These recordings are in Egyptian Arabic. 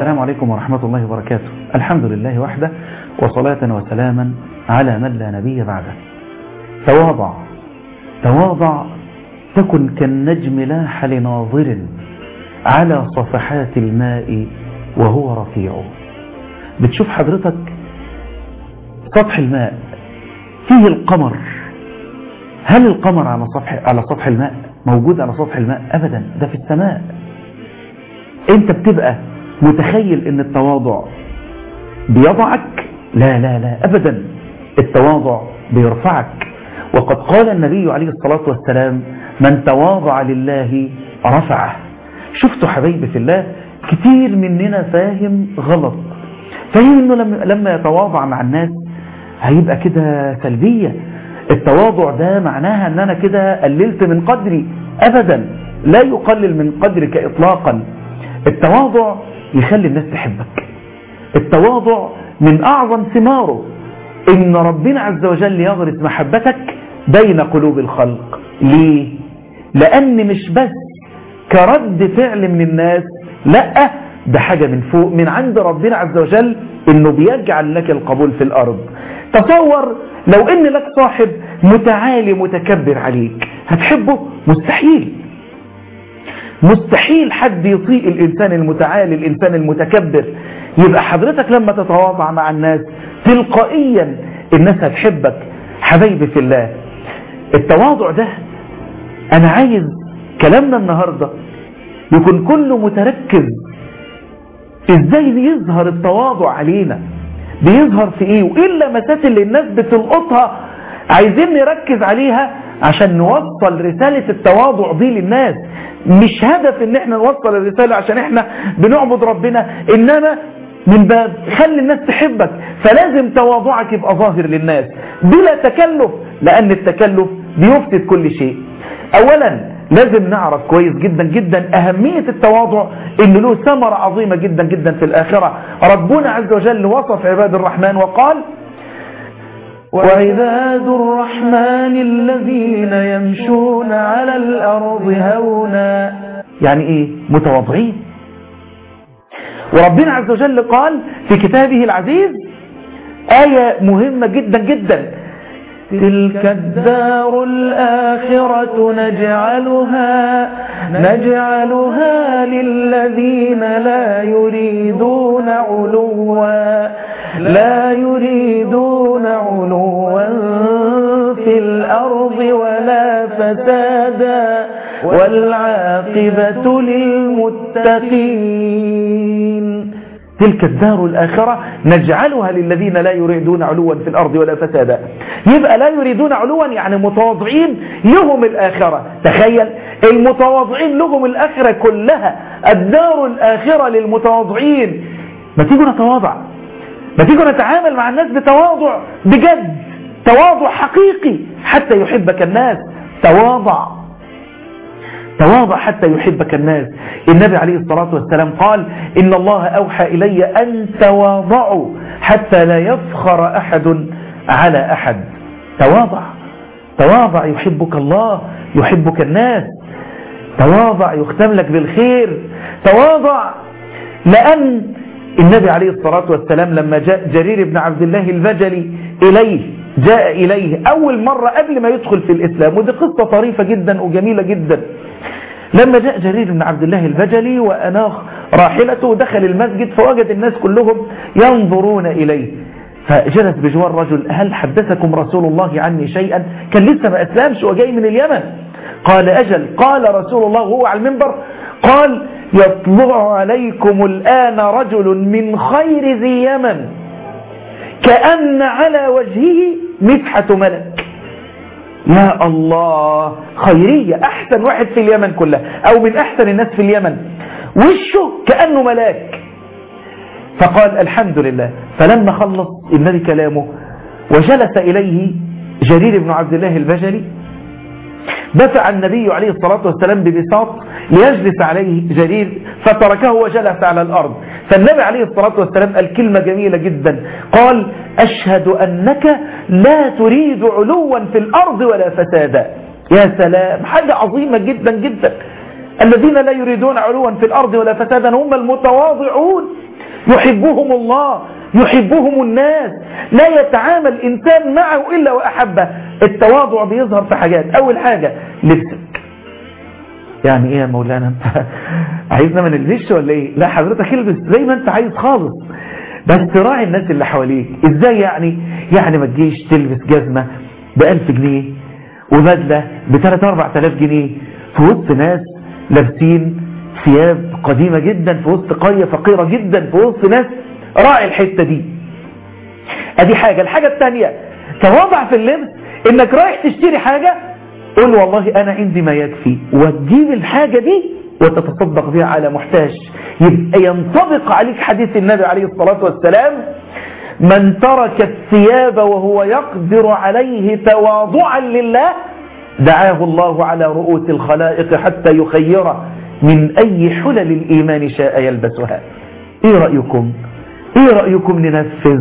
السلام عليكم ورحمة الله وبركاته الحمد لله وحده وصلاة وسلاما على من لا نبي بعده تواضع تواضع تكن كالنجم لاح لناظر على صفحات الماء وهو رفيع بتشوف حضرتك سطح الماء فيه القمر هل القمر على سطح على سطح الماء موجود على سطح الماء ابدا ده في السماء انت بتبقى متخيل ان التواضع بيضعك لا لا لا ابدا التواضع بيرفعك وقد قال النبي عليه الصلاة والسلام من تواضع لله رفعه شفتوا حبايبي في الله كتير مننا فاهم غلط فاهم انه لما, لما يتواضع مع الناس هيبقى كده سلبية التواضع ده معناها ان انا كده قللت من قدري ابدا لا يقلل من قدرك اطلاقا التواضع يخلي الناس تحبك التواضع من اعظم ثماره ان ربنا عز وجل يغرس محبتك بين قلوب الخلق ليه لان مش بس كرد فعل من الناس لا ده حاجة من فوق من عند ربنا عز وجل انه بيجعل لك القبول في الارض تصور لو ان لك صاحب متعالي متكبر عليك هتحبه مستحيل مستحيل حد يطيق الانسان المتعالي الانسان المتكبر يبقى حضرتك لما تتواضع مع الناس تلقائيا الناس هتحبك حبايبي في الله التواضع ده انا عايز كلامنا النهاردة يكون كله متركز ازاي بيظهر التواضع علينا بيظهر في ايه وايه اللمسات اللي الناس بتلقطها عايزين نركز عليها عشان نوصل رسالة التواضع دي للناس مش هدف ان احنا نوصل الرسالة عشان احنا بنعبد ربنا انما من باب خلي الناس تحبك فلازم تواضعك يبقى ظاهر للناس بلا تكلف لان التكلف بيفسد كل شيء اولا لازم نعرف كويس جدا جدا أهمية التواضع إن له ثمرة عظيمة جدا جدا في الآخرة ربنا عز وجل وصف عباد الرحمن وقال وعباد الرحمن الذين يمشون على الأرض هونا يعني إيه متواضعين وربنا عز وجل قال في كتابه العزيز آية مهمة جدا جدا تلك الدار الآخرة نجعلها نجعلها للذين لا يريدون علوا لا يريدون علوا في الأرض ولا فسادا والعاقبة للمتقين تلك الدار الآخرة نجعلها للذين لا يريدون علوا في الأرض ولا فسادا يبقى لا يريدون علوا يعني متواضعين لهم الآخرة تخيل المتواضعين لهم الآخرة كلها الدار الآخرة للمتواضعين ما تيجوا نتواضع ما تيجوا نتعامل مع الناس بتواضع بجد تواضع حقيقي حتى يحبك الناس تواضع تواضع حتى يحبك الناس النبي عليه الصلاة والسلام قال إن الله أوحى إلي أن تواضعوا حتى لا يفخر أحد على أحد تواضع تواضع يحبك الله يحبك الناس تواضع يختم لك بالخير تواضع لأن النبي عليه الصلاة والسلام لما جاء جرير بن عبد الله البجلي إليه جاء إليه أول مرة قبل ما يدخل في الإسلام ودي قصة طريفة جدا وجميلة جدا لما جاء جرير بن عبد الله البجلي وأناخ راحلته ودخل المسجد فوجد الناس كلهم ينظرون إليه فجلس بجوار رجل هل حدثكم رسول الله عني شيئا كان لسه ما أسلمش وجاي من اليمن قال أجل قال رسول الله وهو على المنبر قال يطلع عليكم الآن رجل من خير ذي يمن كأن على وجهه مسحة ملك يا الله خيرية أحسن واحد في اليمن كلها أو من أحسن الناس في اليمن وشه كأنه ملاك فقال الحمد لله فلما خلص النبي كلامه وجلس إليه جرير بن عبد الله البجلي دفع النبي عليه الصلاة والسلام ببساط ليجلس عليه جرير فتركه وجلس على الأرض فالنبي عليه الصلاة والسلام قال كلمة جميلة جدا قال أشهد أنك لا تريد علوا في الأرض ولا فسادا يا سلام حاجة عظيمة جدا جدا الذين لا يريدون علوا في الأرض ولا فسادا هم المتواضعون يحبهم الله يحبهم الناس لا يتعامل إنسان معه إلا وأحبه التواضع بيظهر في حاجات أول حاجة لبسك يعني ايه يا مولانا انت عايزنا ما نلبسش ولا ايه لا حضرتك البس زي ما انت عايز خالص بس راعي الناس اللي حواليك ازاي يعني يعني ما تجيش تلبس جزمة ب 1000 جنيه وبدلة ب 3 4000 جنيه في وسط ناس لابسين ثياب قديمة جدا في وسط قرية فقيرة جدا في وسط ناس راعي الحتة دي ادي حاجة الحاجة الثانية تواضع في اللبس انك رايح تشتري حاجة قول والله انا عندي ما يكفي وتجيب الحاجة دي وتتصدق بها على محتاج يبقى ينطبق عليك حديث النبي عليه الصلاة والسلام من ترك الثياب وهو يقدر عليه تواضعا لله دعاه الله على رؤوس الخلائق حتى يخيره من أي حلل الإيمان شاء يلبسها إيه رأيكم إيه رأيكم ننفذ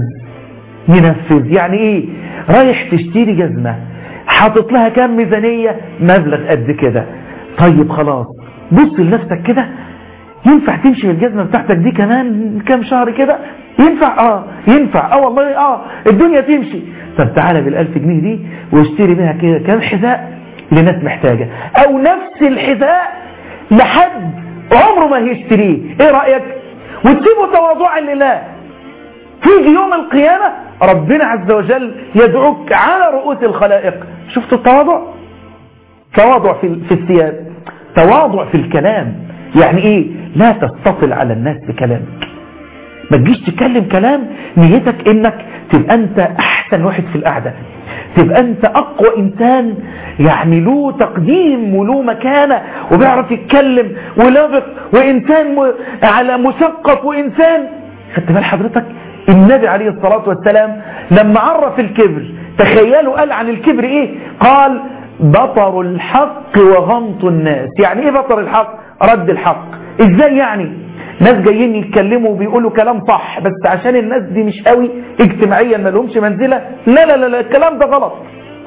ننفذ يعني إيه رايح تشتري جزمة حاطط لها كام ميزانية مبلغ قد كده طيب خلاص بص لنفسك كده ينفع تمشي بالجزمة بتاعتك دي كمان كام شهر كده ينفع اه ينفع اه والله اه الدنيا تمشي طب تعالى بالالف جنيه دي واشتري بيها كده كام حذاء لناس محتاجة او نفس الحذاء لحد عمره ما هيشتريه ايه رأيك وتسيبه تواضعا لله تيجي يوم القيامة ربنا عز وجل يدعوك على رؤوس الخلائق شفت التواضع تواضع في, في الثياب تواضع في الكلام يعني ايه لا تستطل على الناس بكلامك ما تجيش تتكلم كلام نيتك انك تبقى انت احسن واحد في القعدة تبقى انت اقوى انسان يعني له تقديم وله مكانة وبيعرف يتكلم ولابق وانسان م... على مثقف وانسان خدت بال حضرتك النبي عليه الصلاة والسلام لما عرف الكبر تخيلوا قال عن الكبر ايه قال بطر الحق وغمط الناس يعني ايه بطر الحق رد الحق ازاي يعني ناس جايين يتكلموا وبيقولوا كلام صح بس عشان الناس دي مش قوي اجتماعيا ما لهمش منزلة لا لا لا, لا الكلام ده غلط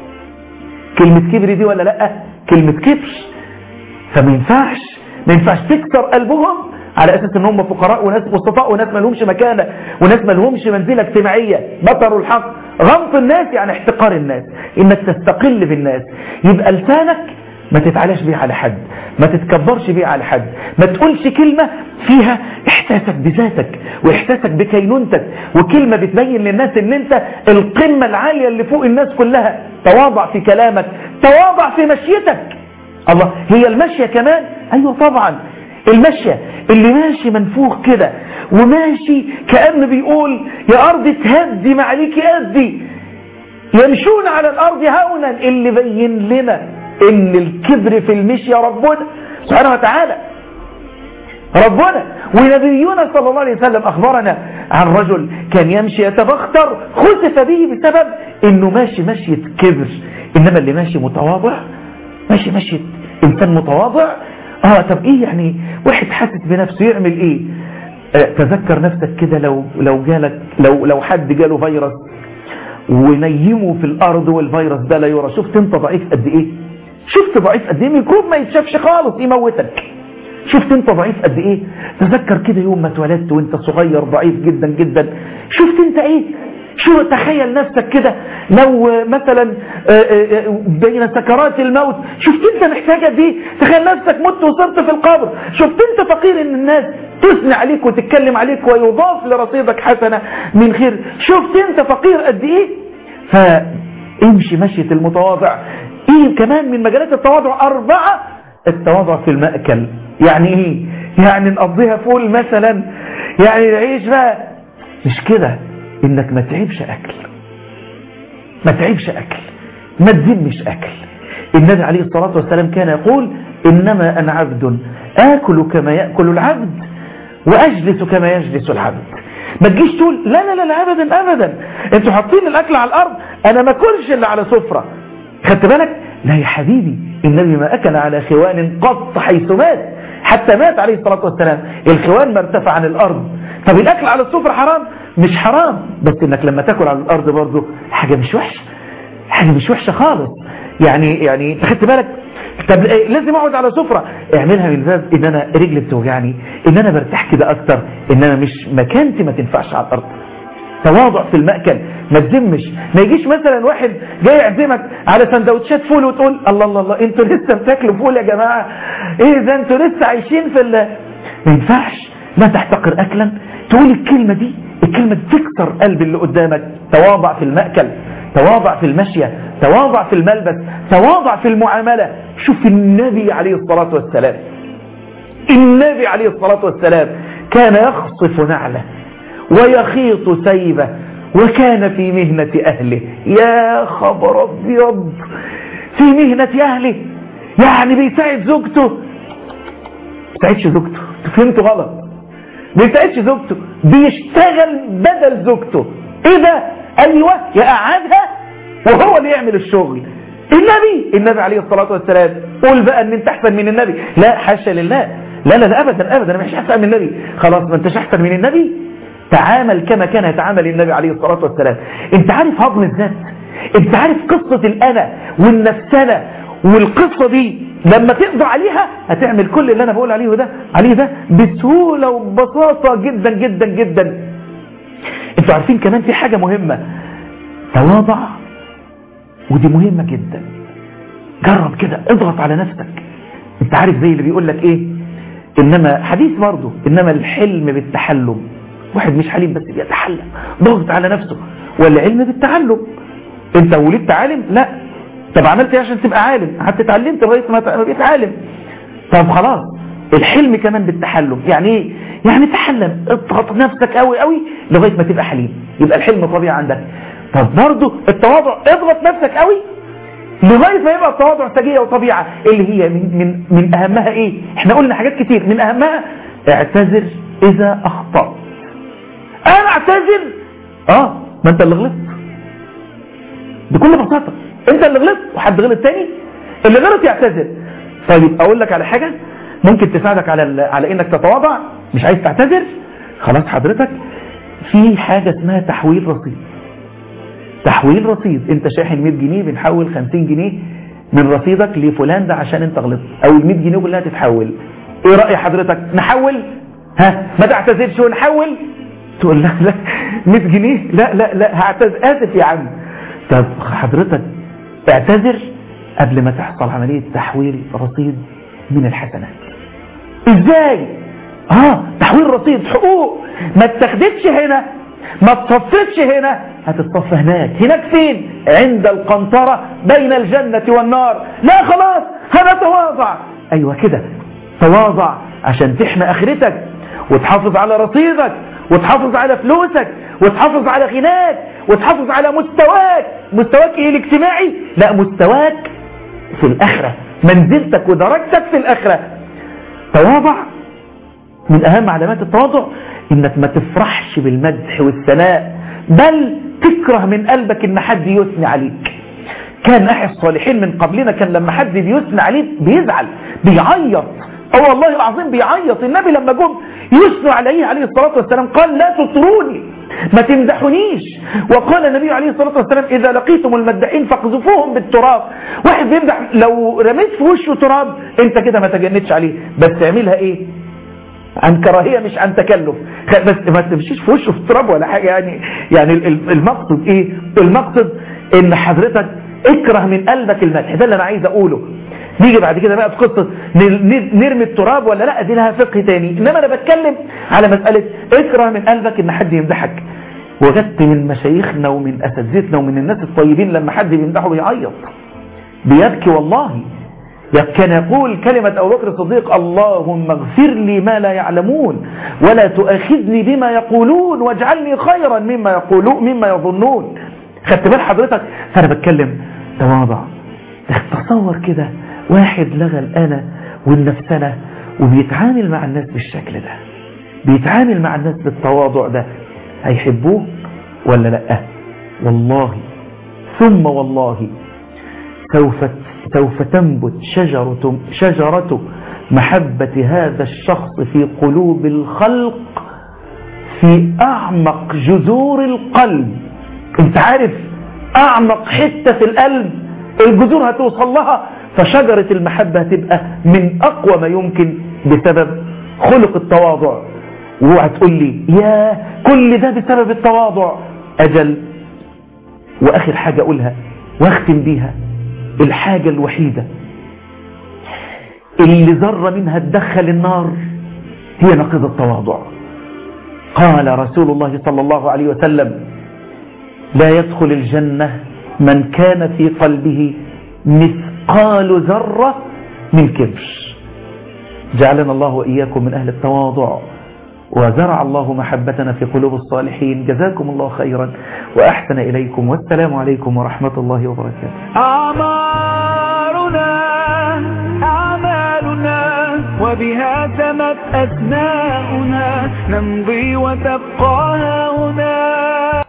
كلمة كبر دي ولا لا كلمة كبر فما ينفعش ما ينفعش تكسر قلبهم على اساس ان هم فقراء وناس بسطاء وناس ما لهمش مكانه وناس ما لهمش منزله اجتماعيه بطروا الحق غمط الناس يعني احتقار الناس انك تستقل بالناس يبقى لسانك ما تتعلاش بيه على حد ما تتكبرش بيه على حد ما تقولش كلمة فيها احساسك بذاتك واحساسك بكينونتك وكلمة بتبين للناس ان انت القمة العالية اللي فوق الناس كلها تواضع في كلامك تواضع في مشيتك الله هي المشية كمان ايوه طبعا المشية اللي ماشي منفوخ كده وماشي كأنه بيقول يا أرض تهدي ما عليك أدي يمشون على الأرض هونا اللي بين لنا ان الكبر في المشي ربنا سبحانه وتعالى ربنا ونبينا صلى الله عليه وسلم أخبرنا عن رجل كان يمشي يتبختر خسف به بسبب انه ماشي مشية كبر انما اللي ماشي متواضع ماشي مشية انسان متواضع اه طب ايه يعني واحد حاسس بنفسه يعمل ايه آه تذكر نفسك كده لو لو جالك لو لو حد جاله فيروس ونيمه في الارض والفيروس ده لا يرى شفت انت ضعيف قد ايه شفت ضعيف قد ايه ميكروب ما يتشافش خالص يموتك شفت انت ضعيف قد ايه تذكر كده يوم ما اتولدت وانت صغير ضعيف جدا جدا شفت انت ايه شو تخيل نفسك كده لو مثلا بين سكرات الموت شفت انت محتاجة دي تخيل نفسك مت وصرت في القبر شفت انت فقير ان الناس تثني عليك وتتكلم عليك ويضاف لرصيدك حسنة من خير شفت انت فقير قد ايه فامشي مشية المتواضع ايه كمان من مجالات التواضع اربعة التواضع في المأكل يعني ايه يعني نقضيها فول مثلا يعني نعيش بقى مش كده انك ما تعيبش اكل ما تعيبش اكل ما تذمش اكل النبي عليه الصلاة والسلام كان يقول انما انا عبد اكل كما يأكل العبد واجلس كما يجلس العبد ما تجيش تقول لا لا لا, لا ابدا ابدا انتوا حاطين الاكل على الارض انا ما اكلش اللي على سفرة خدت بالك لا يا حبيبي النبي ما اكل على خوان قط حيث مات حتى مات عليه الصلاة والسلام الخوان ما ارتفع عن الارض طب الاكل على السفرة حرام مش حرام بس انك لما تاكل على الارض برضه حاجة مش وحشة حاجة مش وحشة خالص يعني يعني خدت بالك طب إيه لازم اقعد على سفرة اعملها من باب ان انا رجلي بتوجعني ان انا برتاح كده اكتر ان انا مش مكانتي ما تنفعش على الارض تواضع في المأكل ما تذمش ما يجيش مثلا واحد جاي يعزمك على سندوتشات فول وتقول الله الله الله انتوا لسه بتاكلوا فول يا جماعة ايه ده انتوا لسه عايشين في ال ما ينفعش لا تحتقر اكلا تقول الكلمة دي الكلمة دي تكسر قلب اللي قدامك تواضع في المأكل تواضع في المشية تواضع في الملبس تواضع في المعاملة شوف النبي عليه الصلاة والسلام النبي عليه الصلاة والسلام كان يخصف نعله ويخيط سيبه وكان في مهنة أهله يا خبر أبيض في مهنة أهله يعني بيساعد زوجته بيساعدش زوجته فهمته غلط بيساعدش زوجته بيشتغل بدل زوجته ايه ده ايوه يقعدها وهو اللي يعمل الشغل النبي النبي عليه الصلاة والسلام قول بقى ان انت احسن من النبي لا حاشا لله لا لا لا ابدا ابدا انا مش احسن من النبي خلاص ما انتش احسن من النبي تعامل كما كان يتعامل النبي عليه الصلاة والسلام انت عارف هضم الذات انت عارف قصة الانا والنفسنة والقصة دي لما تقضى عليها هتعمل كل اللي انا بقول عليه ده عليه ده بسهولة وببساطة جدا جدا جدا انتوا عارفين كمان في حاجة مهمة تواضع ودي مهمة جدا جرب كده اضغط على نفسك انت عارف زي اللي بيقول لك ايه انما حديث برضه انما الحلم بالتحلم واحد مش حليم بس بيتحلم ضغط على نفسه والعلم بالتعلم انت ولدت عالم لا طب عملت ايه عشان تبقى عالم حتى اتعلمت لغايه ما بقيت عالم طب خلاص الحلم كمان بالتحلم يعني ايه يعني تحلم اضغط نفسك قوي قوي لغايه ما تبقى حليم يبقى الحلم طبيعي عندك طب برضه التواضع اضغط نفسك قوي لغايه ما يبقى التواضع سجيه وطبيعه اللي هي من من من اهمها ايه احنا قلنا حاجات كتير من اهمها اعتذر اذا اخطات انا اعتذر اه ما انت اللي غلطت بكل بساطة انت اللي غلطت وحد غلط تاني اللي غلط يعتذر طيب اقول لك على حاجة ممكن تساعدك على على انك تتواضع مش عايز تعتذر خلاص حضرتك في حاجة اسمها تحويل رصيد تحويل رصيد انت شاحن 100 جنيه بنحول 50 جنيه من رصيدك لفلان ده عشان انت غلطت او ال 100 جنيه كلها تتحول ايه رأي حضرتك نحول ها ما تعتذرش ونحول تقول لا لا 100 جنيه لا لا لا هعتذر اسف يا عم طب حضرتك اعتذر قبل ما تحصل عملية تحويل رصيد من الحسنات ازاي اه تحويل رصيد حقوق ما اتخذتش هنا ما تصفتش هنا هتتصفى هناك هناك فين عند القنطرة بين الجنة والنار لا خلاص هنتواضع ايوه كده تواضع عشان تحمي اخرتك وتحافظ على رصيدك وتحافظ على فلوسك وتحافظ على غناك وتحافظ على مستواك مستواك ايه الاجتماعي لا مستواك في الاخرة منزلتك ودرجتك في الاخرة تواضع من اهم علامات التواضع انك ما تفرحش بالمدح والثناء بل تكره من قلبك ان حد يثني عليك كان احد الصالحين من قبلنا كان لما حد بيثني عليه بيزعل بيعيط اه والله العظيم بيعيط النبي لما جم يثنوا عليه عليه الصلاة والسلام قال لا تطروني ما تمدحونيش وقال النبي عليه الصلاة والسلام إذا لقيتم المدحين فاقذفوهم بالتراب واحد بيمدح لو رميت في وشه تراب انت كده ما تجندش عليه بس اعملها ايه عن كراهية مش عن تكلف بس ما تمشيش في وشه في التراب ولا حاجة يعني يعني المقصد ايه المقصد ان حضرتك اكره من قلبك المدح ده اللي انا عايز اقوله نيجي بعد كده بقى في قصة نرمي التراب ولا لا دي لها فقه تاني انما انا بتكلم على مسألة اكره من قلبك ان حد يمدحك وجدت من مشايخنا ومن اساتذتنا ومن الناس الطيبين لما حد بيمدحه بيعيط بيبكي والله كان يقول كلمة أبو بكر الصديق اللهم اغفر لي ما لا يعلمون ولا تؤاخذني بما يقولون واجعلني خيرا مما يقولون مما يظنون خدت بال حضرتك فأنا بتكلم تواضع تصور كده واحد لغى الأنا والنفسنة وبيتعامل مع الناس بالشكل ده بيتعامل مع الناس بالتواضع ده هيحبوه ولا لا والله ثم والله سوف سوف تنبت شجرة, شجرة محبة هذا الشخص في قلوب الخلق في أعمق جذور القلب انت عارف أعمق حتة في القلب الجذور هتوصل لها فشجرة المحبة هتبقى من أقوى ما يمكن بسبب خلق التواضع واوعى تقول لي يا كل ده بسبب التواضع أجل وآخر حاجة أقولها واختم بيها الحاجة الوحيدة اللي ذرة منها تدخل النار هي نقيض التواضع قال رسول الله صلى الله عليه وسلم لا يدخل الجنة من كان في قلبه مثقال ذرة من كبر جعلنا الله وإياكم من أهل التواضع وزرع الله محبتنا في قلوب الصالحين جزاكم الله خيرا وأحسن إليكم والسلام عليكم ورحمة الله وبركاته أعمارنا أعمالنا وبها تمت أثناؤنا نمضي وتبقى هنا